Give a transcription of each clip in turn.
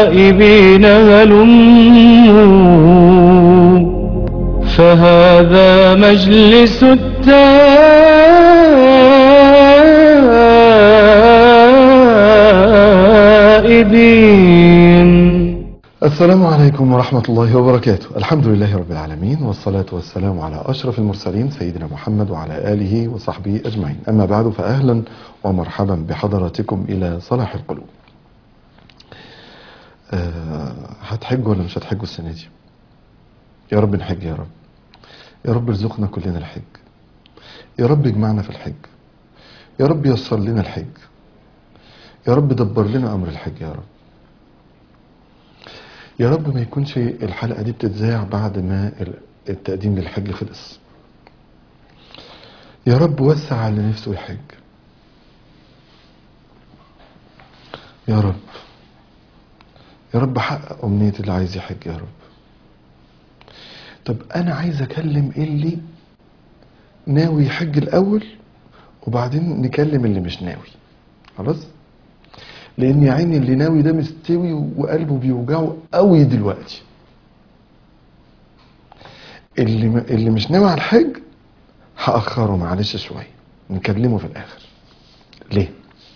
تائبين هلموا فهذا مجلس التائبين السلام عليكم ورحمة الله وبركاته الحمد لله رب العالمين والصلاة والسلام على أشرف المرسلين سيدنا محمد وعلى آله وصحبه أجمعين أما بعد فأهلا ومرحبا بحضراتكم إلى صلاح القلوب أه هتحجوا ولا مش هتحجوا السنة دي يا رب نحج يا رب يا رب ارزقنا كلنا الحج يا رب اجمعنا في الحج يا رب يسر لنا الحج يا رب دبر لنا أمر الحج يا رب يا رب ما يكونش الحلقة دي بتتذاع بعد ما التقديم للحج خلص يا رب وسع على نفسه الحج يا رب يا رب حقق أمنية اللي عايز يحج يا رب طب أنا عايز أكلم اللي ناوي يحج الأول وبعدين نكلم اللي مش ناوي خلاص لان يا عيني اللي ناوي ده مستوي وقلبه بيوجعه قوي دلوقتي اللي م... اللي مش ناوي على الحج هاخره معلش شويه نكلمه في الاخر ليه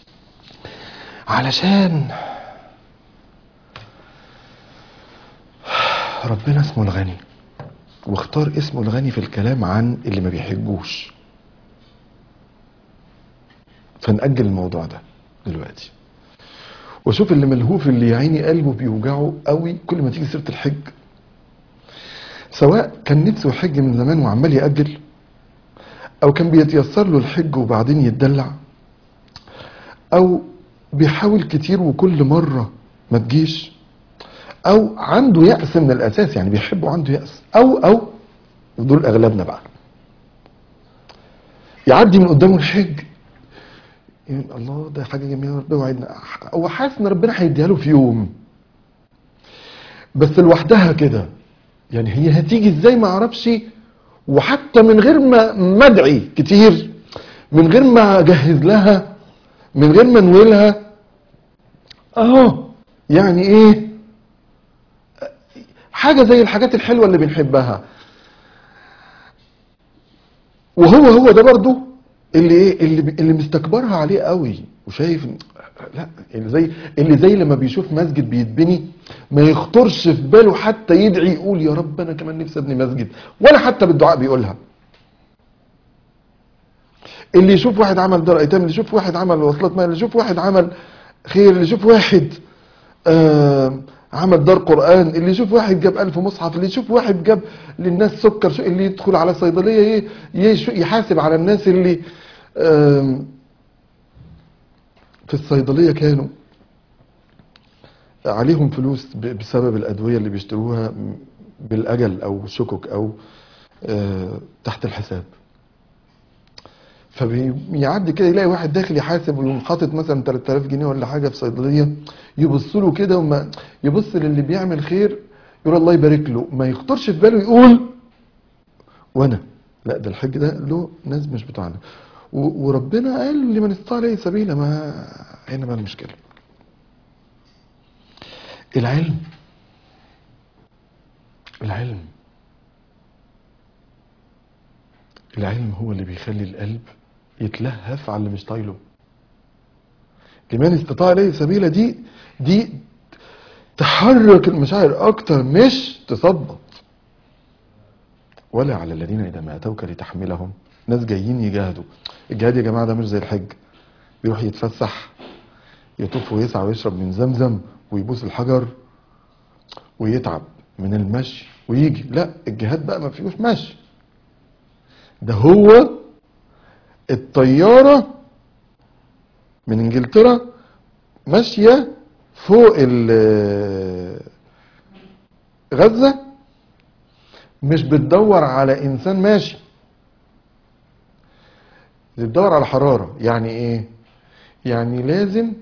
علشان ربنا اسمه الغني واختار اسمه الغني في الكلام عن اللي ما بيحجوش فنأجل الموضوع ده دلوقتي وشوف اللي ملهوف اللي يا عيني قلبه بيوجعه قوي كل ما تيجي سيره الحج سواء كان نفسه يحج من زمان وعمال يأجل او كان بيتيسر له الحج وبعدين يتدلع او بيحاول كتير وكل مره ما تجيش او عنده يأس من الاساس يعني بيحب وعنده يأس او او ودول اغلبنا بقى يعدي من قدامه الحج يقول الله ده حاجه جميله ربنا وعدنا هو حاسس ان ربنا هيديها له في يوم بس لوحدها كده يعني هي هتيجي ازاي ما اعرفش وحتى من غير ما ما ادعي كتير من غير ما اجهز لها من غير ما انولها اهو يعني ايه حاجه زي الحاجات الحلوه اللي بنحبها وهو هو ده برضو اللي ايه اللي اللي مستكبرها عليه قوي وشايف لا اللي زي اللي زي لما بيشوف مسجد بيتبني ما يخطرش في باله حتى يدعي يقول يا رب انا كمان نفسي ابني مسجد ولا حتى بالدعاء بيقولها اللي يشوف واحد عمل دار ايتام اللي يشوف واحد عمل وصلات مال اللي يشوف واحد عمل خير اللي يشوف واحد آه عمل دار قرآن اللي يشوف واحد جاب ألف مصحف اللي يشوف واحد جاب للناس سكر اللي يدخل على صيدلية يحاسب على الناس اللي في الصيدلية كانوا عليهم فلوس بسبب الأدوية اللي بيشتروها بالأجل أو شكك أو تحت الحساب فبيعدي كده يلاقي واحد داخل يحاسب ويقوم حاطط مثلا 3000 جنيه ولا حاجه في صيدليه يبص له كده وما يبص للي بيعمل خير يقول الله يبارك له ما يخطرش في باله يقول وانا لا ده الحج ده له ناس مش بتوعنا وربنا قال لمن استطاع اليه سبيلا ما هنا بقى المشكله العلم العلم العلم هو اللي بيخلي القلب يتلهف على اللي مش طايله لمن استطاع اليه سبيلا دي دي تحرك المشاعر اكتر مش تثبط ولا على الذين اذا ما اتوك لتحملهم ناس جايين يجاهدوا الجهاد يا جماعه ده مش زي الحج يروح يتفسح يطوف ويسعى ويشرب من زمزم ويبوس الحجر ويتعب من المشي ويجي لا الجهاد بقى ما فيهوش مشي ده هو الطيارة من انجلترا ماشية فوق غزة مش بتدور على انسان ماشي بتدور على حرارة يعني ايه يعني لازم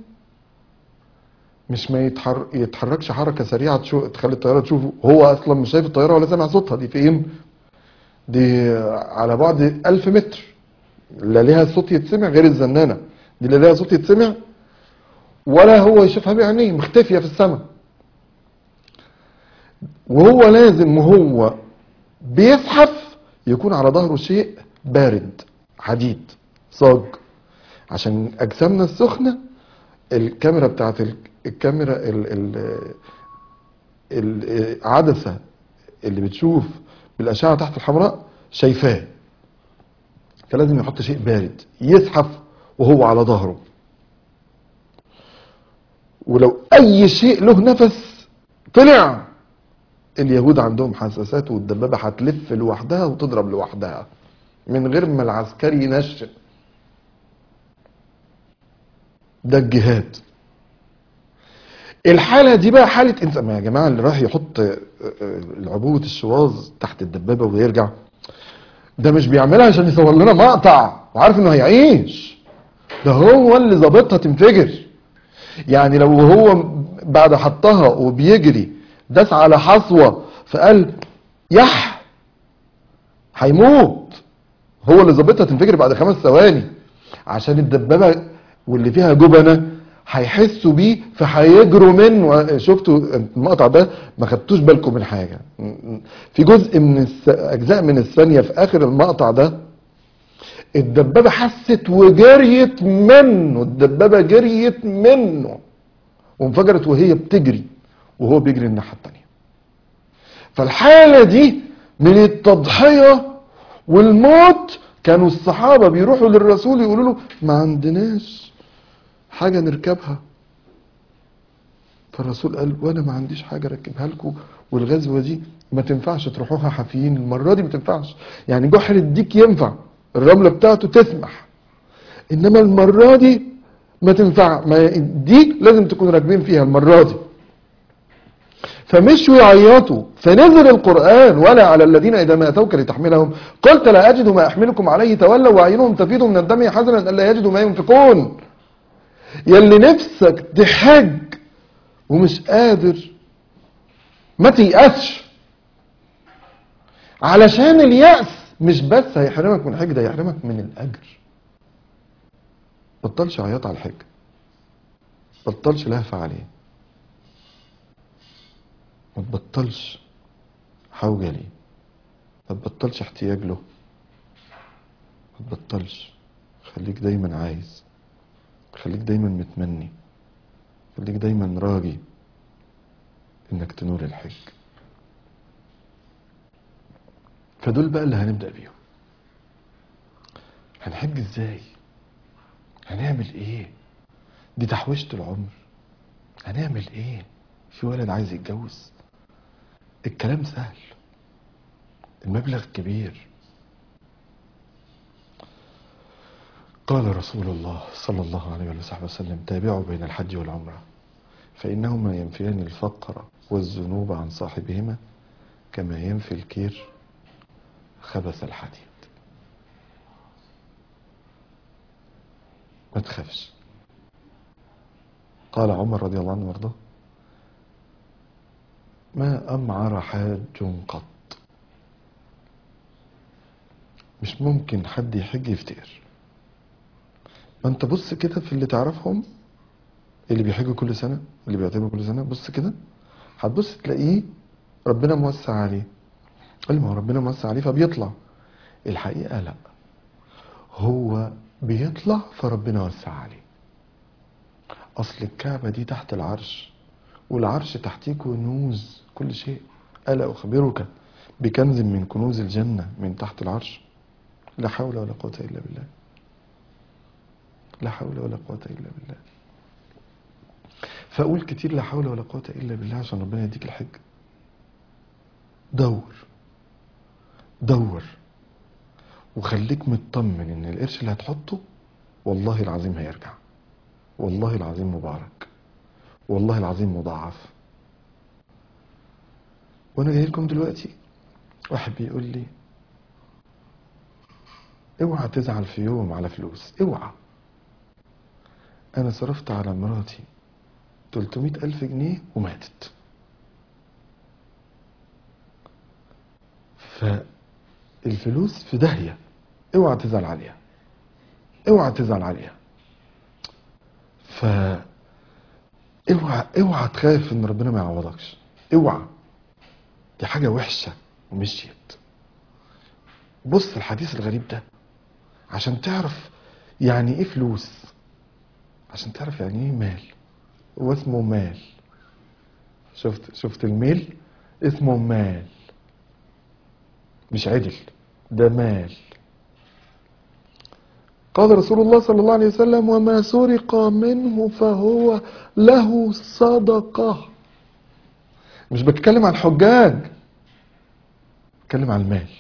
مش ما يتحر... يتحركش حركة سريعة تشو... تخلي الطيارة تشوفه هو اصلا مش شايف الطيارة ولا سامع صوتها دي فين دي على بعد ألف متر لا ليها صوت يتسمع غير الزنانة دي لا ليها صوت يتسمع ولا هو يشوفها بعينيه مختفية في السماء وهو لازم وهو بيزحف يكون على ظهره شيء بارد حديد صاج عشان اجسامنا السخنه الكاميرا بتاعت ال- الكاميرا ال ال العدسه اللي بتشوف بالاشعه تحت الحمراء شايفاه فلازم يحط شيء بارد يزحف وهو على ظهره ولو اي شيء له نفس طلع اليهود عندهم حساسات والدبابه هتلف لوحدها وتضرب لوحدها من غير ما العسكري ينشن ده الجهاد الحالة دي بقى حالة انسان ما يا جماعة اللي راح يحط آه، آه، العبوة الشواظ تحت الدبابة ويرجع ده مش بيعملها عشان يصور لنا مقطع وعارف انه هيعيش ده هو اللي ظابطها تنفجر يعني لو هو بعد حطها وبيجري داس على حصوة فقال يح هيموت هو اللي ظابطها تنفجر بعد خمس ثواني عشان الدبابة واللي فيها جبنة هيحسوا بيه فهيجروا منه شفتوا المقطع ده ما خدتوش بالكم من حاجة في جزء من الس... اجزاء من الثانية في اخر المقطع ده الدبابة حست وجريت منه الدبابة جريت منه وانفجرت وهي بتجري وهو بيجري الناحية التانية فالحالة دي من التضحية والموت كانوا الصحابة بيروحوا للرسول يقولوا له ما عندناش حاجة نركبها فالرسول قال وانا ما عنديش حاجة اركبها لكم والغزوة دي ما تنفعش تروحوها حافيين المرة دي ما تنفعش يعني جحر الديك ينفع الرملة بتاعته تسمح انما المرة دي ما تنفع ما دي لازم تكون راكبين فيها المرة دي فمشوا يعيطوا فنزل القرآن ولا على الذين إذا ما أتوك لتحملهم قلت لا أجد ما أحملكم عليه تولوا وأعينهم تفيض من الدم حزنا ألا يجدوا ما ينفقون يلي نفسك تحج ومش قادر ما تيأسش علشان اليأس مش بس هيحرمك من الحج ده هيحرمك من الأجر بطلش عياط على الحج بطلش لهفة عليه ما تبطلش حوجة ليه ما تبطلش احتياج له ما تبطلش خليك دايما عايز خليك دايما متمني خليك دايما راجي انك تنول الحج فدول بقى اللي هنبدأ بيهم هنحج ازاي هنعمل ايه دي تحويشة العمر هنعمل ايه في ولد عايز يتجوز الكلام سهل المبلغ كبير قال رسول الله صلى الله عليه وصحبه وسلم تابعوا بين الحج والعمرة فإنهما ينفيان الفقر والذنوب عن صاحبهما كما ينفي الكير خبث الحديد ما تخافش قال عمر رضي الله عنه وارضاه ما أمعر حاج قط مش ممكن حد يحج يفتقر ما انت بص كده في اللي تعرفهم اللي بيحجوا كل سنة اللي بيعتمروا كل سنة بص كده هتبص تلاقيه ربنا موسع عليه قال ما هو ربنا موسع عليه فبيطلع الحقيقة لا هو بيطلع فربنا وسع عليه أصل الكعبة دي تحت العرش والعرش تحتيه كنوز كل شيء ألا أخبرك بكنز من كنوز الجنة من تحت العرش لا حول ولا قوة إلا بالله لا حول ولا قوة إلا بالله فأقول كتير لا حول ولا قوة إلا بالله عشان ربنا يديك الحج دور دور وخليك مطمن ان القرش اللي هتحطه والله العظيم هيرجع والله العظيم مبارك والله العظيم مضاعف وانا جاي لكم دلوقتي واحد بيقول لي اوعى تزعل في يوم على فلوس اوعى انا صرفت على مراتي 300 الف جنيه وماتت فالفلوس في داهية اوعى تزعل عليها اوعى تزعل عليها ف اوعى اوعى تخاف ان ربنا ما يعوضكش اوعى دي حاجة وحشة ومشيت بص الحديث الغريب ده عشان تعرف يعني ايه فلوس عشان تعرف يعني ايه مال هو اسمه مال شفت شفت الميل اسمه مال مش عدل ده مال قال رسول الله صلى الله عليه وسلم وما سرق منه فهو له صدقة مش بتكلم عن الحجاج بتكلم عن المال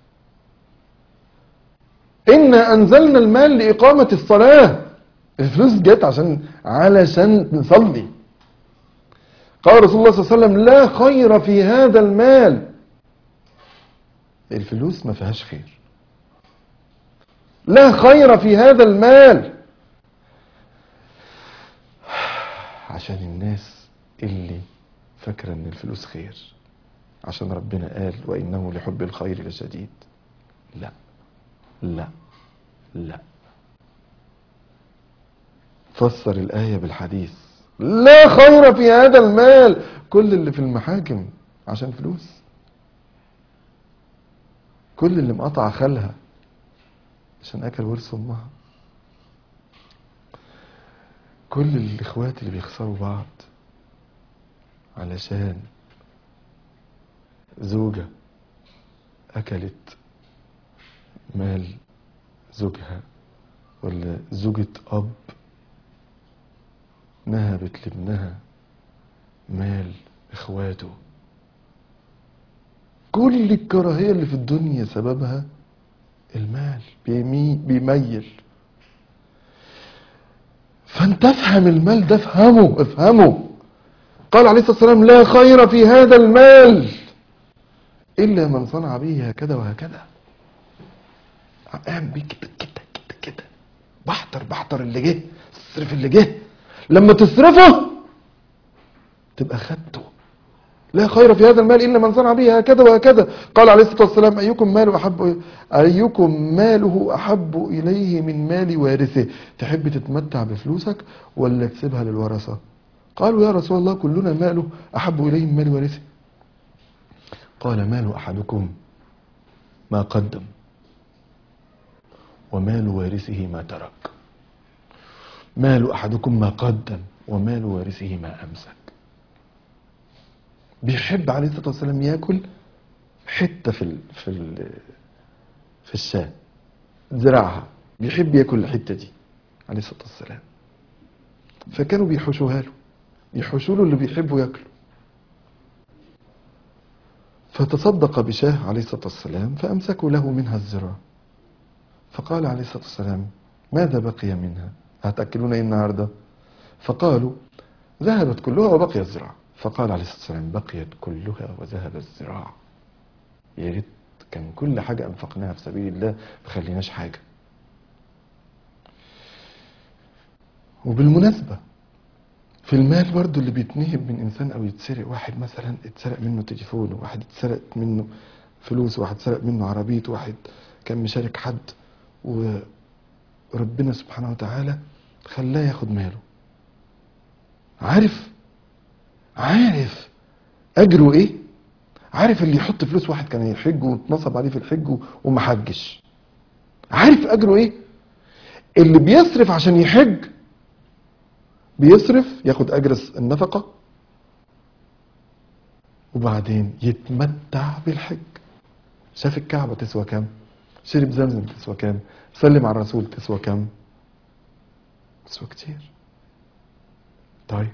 إنا أنزلنا المال لإقامة الصلاة الفلوس جت عشان علشان نصلي قال رسول الله صلى الله عليه وسلم لا خير في هذا المال الفلوس ما فيهاش خير لا خير في هذا المال عشان الناس اللي فاكرة ان الفلوس خير عشان ربنا قال وإنه لحب الخير لشديد لا لا لا فسر الآية بالحديث لا خير في هذا المال كل اللي في المحاكم عشان فلوس كل اللي مقطع خالها عشان اكل ورث امها كل الاخوات اللي بيخسروا بعض علشان زوجة اكلت مال زوجها ولا زوجة اب نهبت لابنها مال اخواته كل الكراهية اللي في الدنيا سببها المال بيمي بيميل فانت افهم المال ده افهمه افهمه قال عليه الصلاة والسلام لا خير في هذا المال إلا من صنع به هكذا وهكذا اعمل بيه كده كده كده كده بحتر بحتر اللي جه اصرف اللي جه لما تصرفه تبقى خدته لا خير في هذا المال إلا من صنع به هكذا وهكذا قال عليه الصلاة والسلام أيكم ماله أحب أيكم ماله أحب إليه من مال وارثه تحب تتمتع بفلوسك ولا تسيبها للورثة قالوا يا رسول الله كلنا ماله أحب إليه من مال وارثه قال مال أحدكم ما قدم ومال وارثه ما ترك مال أحدكم ما قدم ومال وارثه ما أمسك بيحب عليه الصلاه والسلام ياكل حته في ال في ال في الشاة ذراعها بيحب ياكل الحته دي عليه الصلاه والسلام فكانوا بيحوشوها له يحوشوا له اللي بيحبوا ياكله فتصدق بشاه عليه الصلاه والسلام فامسكوا له منها الذراع فقال عليه الصلاه والسلام ماذا بقي منها هتاكلون ايه النهارده فقالوا ذهبت كلها وبقي الذراع فقال عليه الصلاة والسلام بقيت كلها وذهب الزراع يا ريت كان كل حاجة أنفقناها في سبيل الله ما خليناش حاجة وبالمناسبة في المال برضو اللي بيتنهب من إنسان أو يتسرق واحد مثلا اتسرق منه تليفونه واحد اتسرق منه فلوس واحد اتسرق منه عربيته واحد كان مشارك حد وربنا سبحانه وتعالى خلاه ياخد ماله عارف عارف اجره ايه عارف اللي يحط فلوس واحد كان يحج واتنصب عليه في الحج وما حجش عارف اجره ايه اللي بيصرف عشان يحج بيصرف ياخد اجر النفقة وبعدين يتمتع بالحج شاف الكعبة تسوى كام شرب زمزم تسوى كام سلم على الرسول تسوى كام تسوى كتير طيب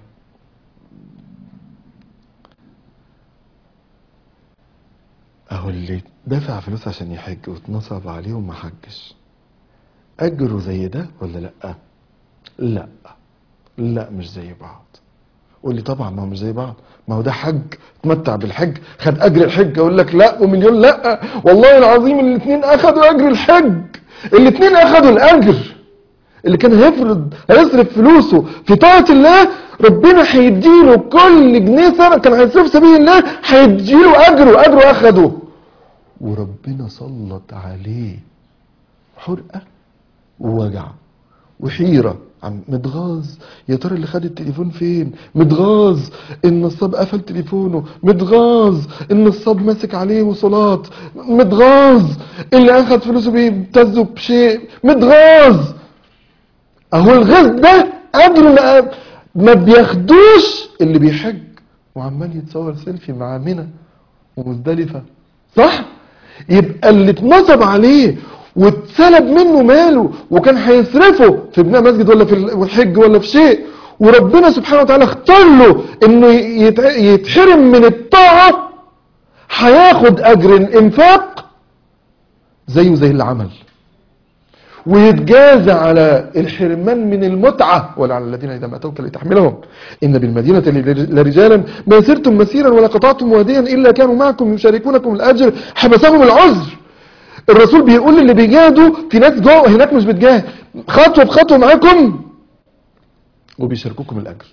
اهو اللي دفع فلوس عشان يحج واتنصب عليه وما حجش اجره زي ده ولا لا لا لا مش زي بعض قول لي طبعا ما هو مش زي بعض ما هو ده حج اتمتع بالحج خد اجر الحج اقول لك لا ومليون لا والله العظيم الاثنين اخذوا اجر الحج الاثنين اخذوا الاجر اللي كان هيفرض هيصرف فلوسه في طاعه الله ربنا هيديله كل جنيه سنه كان هيصرف سبيل الله هيديله اجره اجره اخده وربنا سلط عليه حرقه ووجع وحيره عم متغاظ يا ترى اللي خد التليفون فين متغاظ النصاب قفل تليفونه متغاظ النصاب ماسك عليه وصلات متغاظ اللي اخد فلوسه بيبتزه بشيء متغاظ اهو الغاز ده قدر ما ما بياخدوش اللي بيحج وعمال يتصور سيلفي مع منى ومزدلفه صح يبقى اللي اتنصب عليه واتسلب منه ماله وكان هيصرفه في بناء مسجد ولا في الحج ولا في شيء وربنا سبحانه وتعالى اختار له انه يتع- يتحرم من الطاعه هياخد اجر الانفاق زيه زي اللي عمل ويتجازى على الحرمان من المتعة ولا على الذين إذا ما أتوك لتحملهم إن بالمدينة لرجالا ما سرتم مسيرا ولا قطعتم واديا إلا كانوا معكم يشاركونكم الأجر حبسهم العذر الرسول بيقول اللي بيجاهدوا في ناس جوه هناك مش بتجاهد خطوة بخطوة معاكم وبيشاركوكم الأجر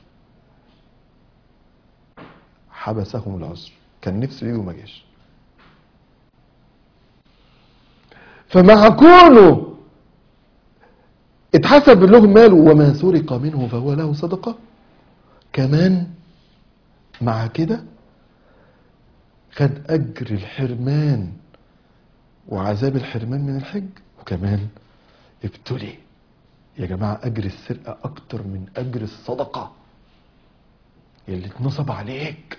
حبسهم العذر كان نفسه يجي وما جاش فمع كونه اتحسب لهم ماله وما سرق منه فهو له صدقة كمان مع كده خد أجر الحرمان وعذاب الحرمان من الحج وكمان ابتلي يا جماعة أجر السرقة أكتر من أجر الصدقة يلي اتنصب عليك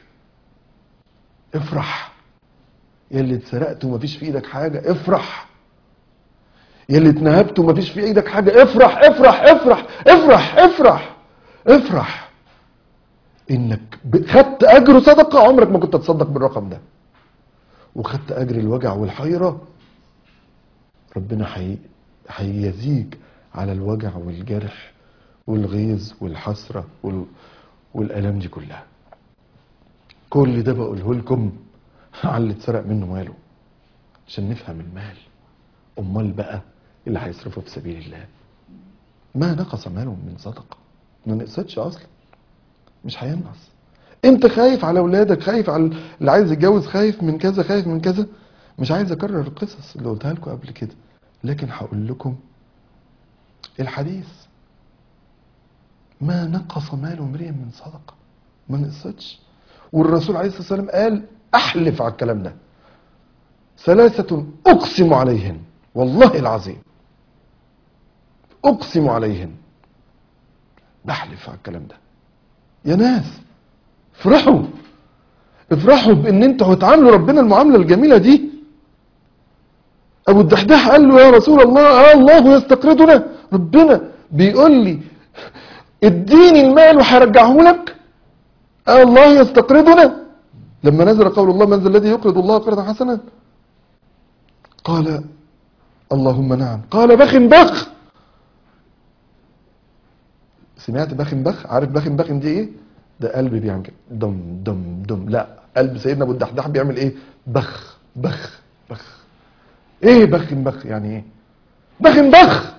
افرح يلي اتسرقت ومفيش في ايدك حاجة افرح يلي اتنهبت ومفيش في ايدك حاجة افرح افرح افرح افرح افرح افرح انك ب- خدت اجر صدقة عمرك ما كنت تصدق بالرقم ده وخدت اجر الوجع والحيرة ربنا حي... هيجازيك على الوجع والجرح والغيظ والحسرة وال... والالام دي كلها كل ده بقوله لكم على اللي اتسرق منه ماله عشان نفهم المال امال بقى اللي هيصرفه في سبيل الله ما نقص ماله من صدقه ما نقصتش اصلا مش هينقص انت خايف على اولادك خايف على اللي عايز يتجوز خايف من كذا خايف من كذا مش عايز اكرر القصص اللي قلتها لكم قبل كده لكن هقول لكم الحديث ما نقص مال امرئ من صدقه ما نقصتش والرسول عليه الصلاه والسلام قال احلف على الكلام ده ثلاثة أقسم عليهن والله العظيم أقسم عليهن بحلف على الكلام ده يا ناس افرحوا افرحوا بان انتوا هتعاملوا ربنا المعاملة الجميلة دي ابو الدحداح قال له يا رسول الله آه الله يستقرضنا ربنا بيقول لي اديني المال وهرجعه لك آه الله يستقرضنا لما نزل قول الله من ذا الذي يقرض الله قرضا حسنا قال اللهم نعم قال بخ بخ سمعت بخ بخ عارف بخ بخ دي ايه ده قلب بيعمل كده دم دم دم لا قلب سيدنا ابو الدحداح بيعمل ايه بخ بخ بخ ايه بخ بخ يعني ايه بخ بخ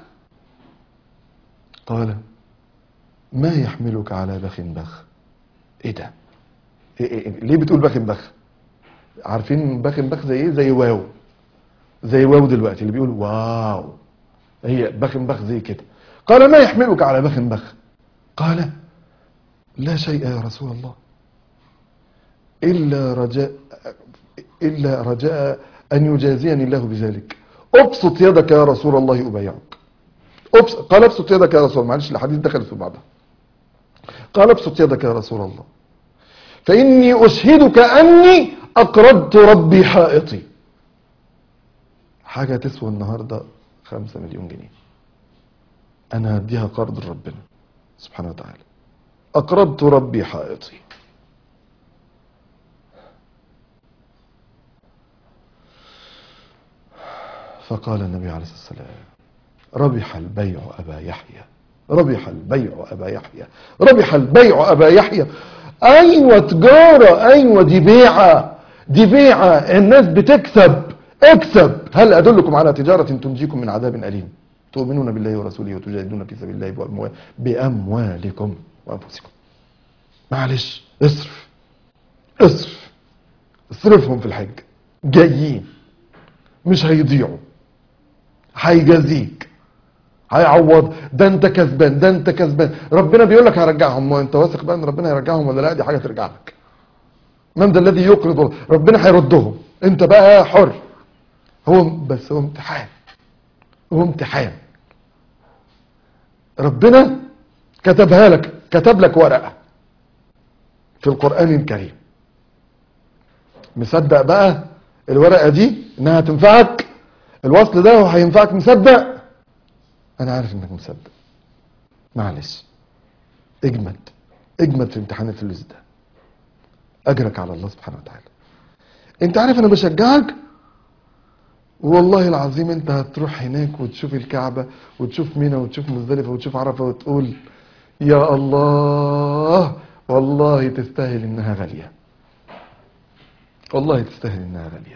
قال ما يحملك على بخ بخ ايه ده إيه إيه إيه؟ ليه بتقول بخ بخ عارفين بخ بخ زي ايه زي واو زي واو دلوقتي اللي بيقول واو هي بخ بخ زي كده قال ما يحملك على بخ بخ قال لا شيء يا رسول الله إلا رجاء إلا رجاء أن يجازيني الله بذلك أبسط يدك يا رسول الله أبايعك أبسط قال ابسط يدك يا رسول الله معلش الحديث دخل في بعضها قال ابسط يدك يا رسول الله فإني أشهدك أني أقرضت ربي حائطي حاجة تسوى النهاردة خمسة مليون جنيه أنا هديها قرض لربنا سبحانه وتعالى أقرضت ربي حائطي فقال النبي عليه الصلاة والسلام ربح البيع أبا يحيى ربح البيع أبا يحيى ربح البيع أبا يحيى أيوة تجارة أيوة دي بيعة دي بيعة الناس بتكسب اكسب هل أدلكم على تجارة تنجيكم من عذاب أليم تؤمنون بالله ورسوله وتجاهدون في سبيل الله بأموال بأموالكم وأنفسكم معلش اصرف اصرف اصرفهم في الحج جايين مش هيضيعوا هيجازيك هيعوض ده انت كسبان ده انت كسبان ربنا بيقول لك هيرجعهم ما انت واثق بقى ان ربنا هيرجعهم ولا لا دي حاجه ترجع لك من ذا الذي يقرض الله؟ ربنا هيردهم انت بقى حر هو بس هو امتحان هو امتحان ربنا كتبها لك كتب لك ورقه في القران الكريم مصدق بقى الورقه دي انها هتنفعك الوصل ده هينفعك مصدق انا عارف انك مصدق معلش اجمد اجمد في امتحان الفلوس ده اجرك على الله سبحانه وتعالى انت عارف انا بشجعك والله العظيم انت هتروح هناك وتشوف الكعبة وتشوف منى وتشوف مزدلفة وتشوف عرفة وتقول يا الله والله تستاهل انها غالية والله تستاهل انها غالية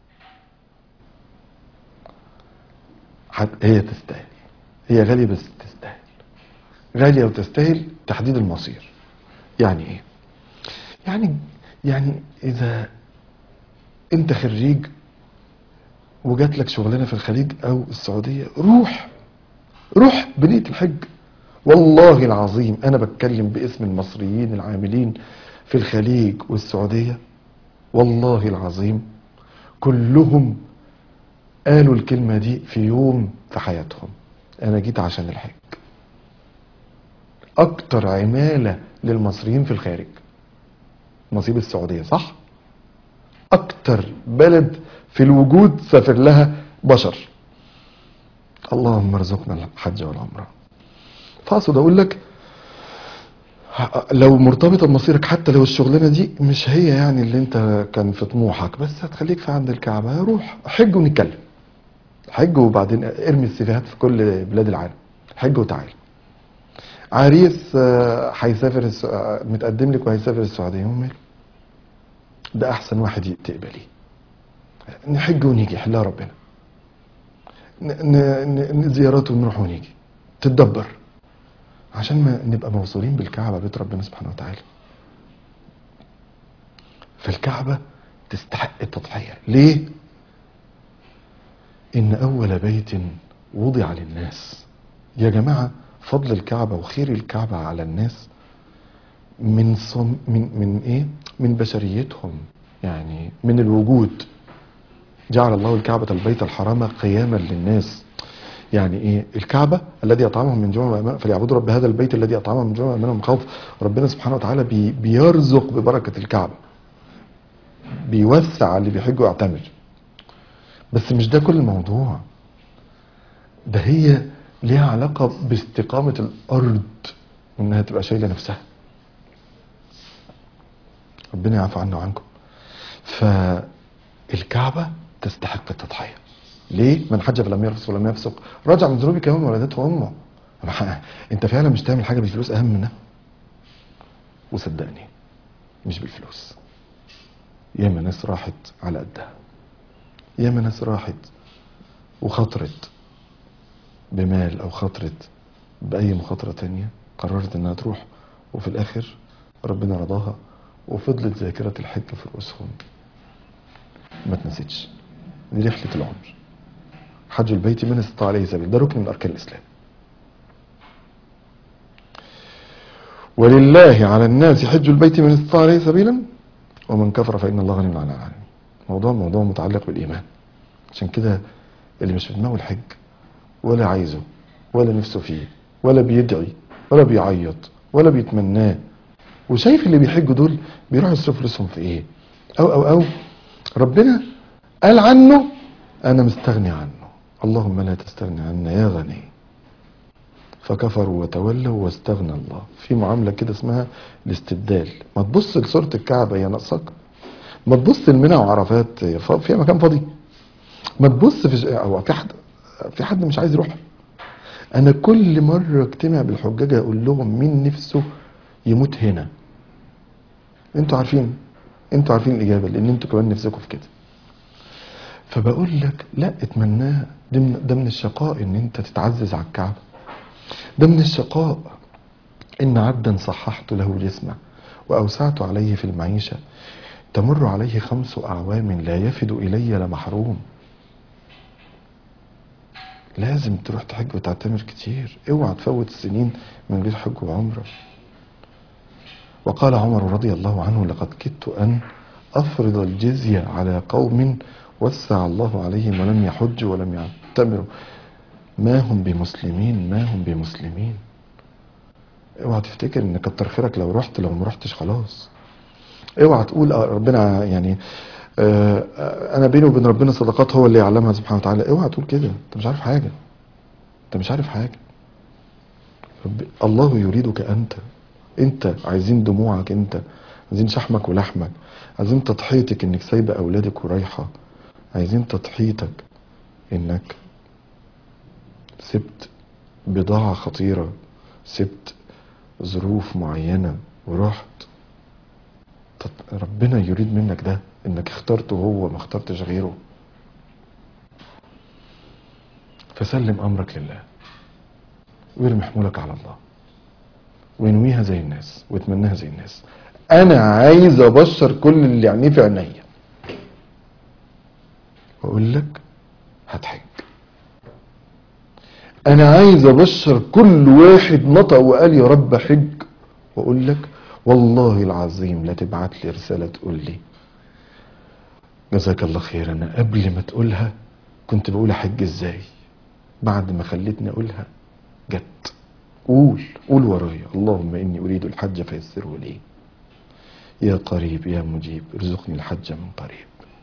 حت- هي تستاهل هي غالية بس تستاهل غالية وتستاهل تحديد المصير يعني ايه يعني يعني اذا انت خريج وجات لك شغلانه في الخليج او السعوديه روح روح بنيه الحج والله العظيم انا بتكلم باسم المصريين العاملين في الخليج والسعوديه والله العظيم كلهم قالوا الكلمه دي في يوم في حياتهم انا جيت عشان الحج اكتر عماله للمصريين في الخارج نصيب السعوديه صح اكتر بلد في الوجود سافر لها بشر اللهم ارزقنا الحج والعمره فاقصد اقول لك ه- لو مرتبطه بمصيرك حتى لو الشغلانه دي مش هي يعني اللي انت كان في طموحك بس هتخليك في عند الكعبه روح حج ونتكلم حج وبعدين ارمي السيفيهات في كل بلاد العالم حج وتعال عريس آه، هيسافر الس- آه، متقدم لك وهيسافر السعوديه وماله ده احسن واحد ي- تقبليه نحج ونيجي يحلها ربنا ن- ن- ن- زيارات ونروح ونيجي تتدبر عشان ما نبقى موصولين بالكعبة بيت ربنا سبحانه وتعالى فالكعبة تستحق التضحية ليه؟ إن أول بيت وضع للناس يا جماعة فضل الكعبة وخير الكعبة على الناس من صم من من ايه؟ من بشريتهم يعني من الوجود جعل الله الكعبة البيت الحرام قياما للناس يعني ايه الكعبة الذي اطعمهم من جوع وامن فليعبدوا رب هذا البيت الذي اطعمهم من جوع وامنهم من خوف ربنا سبحانه وتعالى بي بيرزق ببركة الكعبة بيوسع على اللي بيحج ويعتمر بس مش ده كل الموضوع ده هي ليها علاقة باستقامة الأرض وإنها تبقى شايلة نفسها ربنا يعفو عنا وعنكم فالكعبة تستحق التضحية ليه؟ من حج فلم يرفث ولم يفسق رجع من ذنوبه كمان ولدته امه ما- انت فعلا مش تعمل حاجه بالفلوس اهم منها وصدقني مش بالفلوس ياما ناس راحت على قدها ياما ناس راحت وخطرت بمال او خطرت باي مخاطره تانية قررت انها تروح وفي الاخر ربنا رضاها وفضلت ذاكره الحج في رؤوسهم ما اتنسيتش دي رحله العمر حج البيت من استطاع عليه سبيل ده ركن من اركان الاسلام ولله على الناس حج البيت من استطاع عليه سبيلا ومن كفر فان الله غني عن العالمين موضوع موضوع متعلق بالايمان عشان كده اللي مش في دماغه الحج ولا عايزه ولا نفسه فيه ولا بيدعي ولا بيعيط ولا بيتمناه وشايف اللي بيحجوا دول بيروحوا يصرفوا فلوسهم في ايه او او او ربنا قال عنه انا مستغني عنه اللهم لا تستغني عنا يا غني فكفروا وتولوا واستغنى الله في معاملة كده اسمها الاستبدال ما تبص لصورة الكعبة هي ناقصك ما تبص لمنى وعرفات ف- فيها مكان فاضي ما تبص في ج- او في حد في حد مش عايز يروح انا كل مرة اجتمع بالحجاج اقول لهم مين نفسه يموت هنا انتوا عارفين انتوا عارفين الاجابة لان انتوا كمان نفسكم في كده فبقول لك لا اتمناه ده من, ده من الشقاء ان انت تتعزز على الكعبة ده من الشقاء ان عبدا صححت له جسمه واوسعت عليه في المعيشة تمر عليه خمس اعوام لا يفد الي لمحروم لازم تروح تحج وتعتمر كتير اوعى تفوت السنين من غير حج وعمرة وقال عمر رضي الله عنه لقد كدت أن أفرض الجزية على قوم وسع الله عليهم ولم يحجوا ولم يعتمروا ما هم بمسلمين ما هم بمسلمين اوعى تفتكر ان كتر خيرك لو رحت لو ما رحتش خلاص اوعى تقول آه ربنا يعني آه آه، انا بيني وبين ربنا صداقات هو اللي يعلمها سبحانه وتعالى اوعى تقول كده انت مش عارف حاجه انت مش عارف حاجه رب الله يريدك انت انت عايزين دموعك انت عايزين شحمك ولحمك عايزين تضحيتك انك سايبه اولادك ورايحه عايزين تضحيتك انك سبت بضاعه خطيره سبت ظروف معينه ورحت طب ربنا يريد منك ده انك اخترته هو ما اخترتش غيره فسلم امرك لله وارمي حمولك على الله وانويها زي الناس واتمناها زي الناس انا عايز ابشر كل اللي عينيه في عينيا واقول لك هتحج انا عايز ابشر كل واحد نطق وقال يا رب حج واقول لك والله العظيم لا تبعت لي رساله تقول لي جزاك الله خير انا قبل ما تقولها كنت بقول احج ازاي بعد ما خليتني اقولها جت قول قول ورايا اللهم اني اريد الحج فيسره لي يا قريب يا مجيب ارزقني الحج من قريب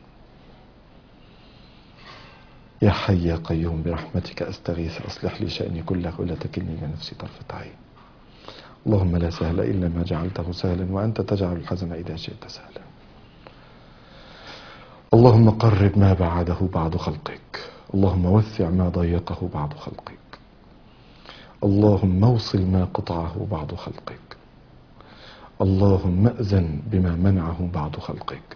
يا حي يا قيوم برحمتك استغيث اصلح لي شاني كله ولا تكلني الى نفسي طرفه عين اللهم لا سهل الا ما جعلته سهلا وانت تجعل الحزن اذا شئت سهلا اللهم قرب ما بعده بعض خلقك اللهم وسع ما ضيقه بعض خلقك اللهم اوصل ما قطعه بعض خلقك اللهم ائذن بما منعه بعض خلقك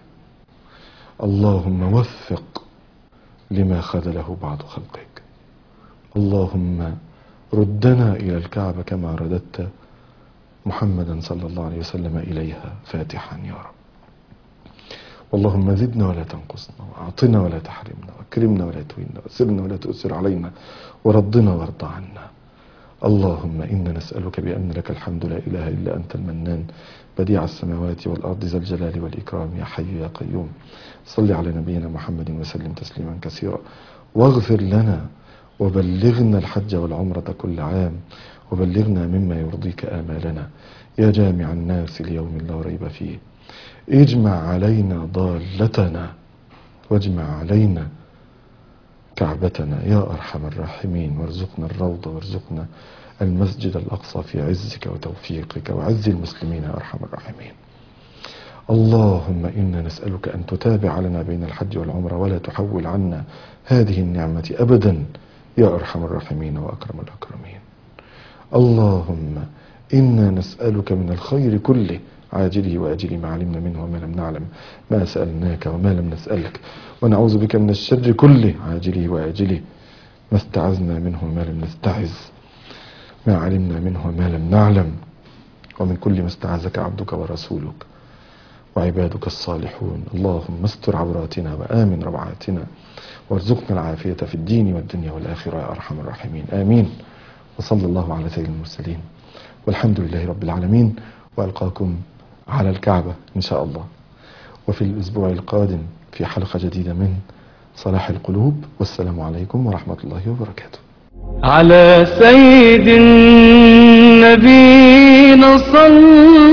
اللهم وفق لما خذله بعض خلقك اللهم ردنا الى الكعبه كما رددت محمدا صلى الله عليه وسلم اليها فاتحا يا رب اللهم زدنا ولا تنقصنا واعطنا ولا تحرمنا واكرمنا ولا تهنا واسرنا ولا تؤسر علينا وردنا وارض عنا اللهم انا نسالك بان لك الحمد لا اله الا انت المنان بديع السماوات والارض ذا الجلال والاكرام يا حي يا قيوم صل على نبينا محمد وسلم تسليما كثيرا واغفر لنا وبلغنا الحج والعمره كل عام وبلغنا مما يرضيك امالنا يا جامع الناس ليوم لا ريب فيه اجمع علينا ضالتنا واجمع علينا كعبتنا يا ارحم الراحمين وارزقنا الروضه وارزقنا المسجد الاقصى في عزك وتوفيقك وعز المسلمين يا ارحم الراحمين. اللهم انا نسالك ان تتابع لنا بين الحج والعمره ولا تحول عنا هذه النعمه ابدا يا ارحم الراحمين واكرم الاكرمين. اللهم انا نسالك من الخير كله عاجله واجله ما علمنا منه وما لم نعلم ما سالناك وما لم نسالك ونعوذ بك من الشر كله عاجله واجله ما استعذنا منه وما لم نستعذ ما علمنا منه وما لم نعلم ومن كل ما استعاذك عبدك ورسولك وعبادك الصالحون اللهم استر عوراتنا وآمن روعاتنا وارزقنا العافية في الدين والدنيا والآخرة يا أرحم الراحمين آمين وصلى الله على سيد المرسلين والحمد لله رب العالمين وألقاكم على الكعبة إن شاء الله وفي الأسبوع القادم في حلقة جديدة من صلاح القلوب والسلام عليكم ورحمة الله وبركاته على سيد النبينا صلى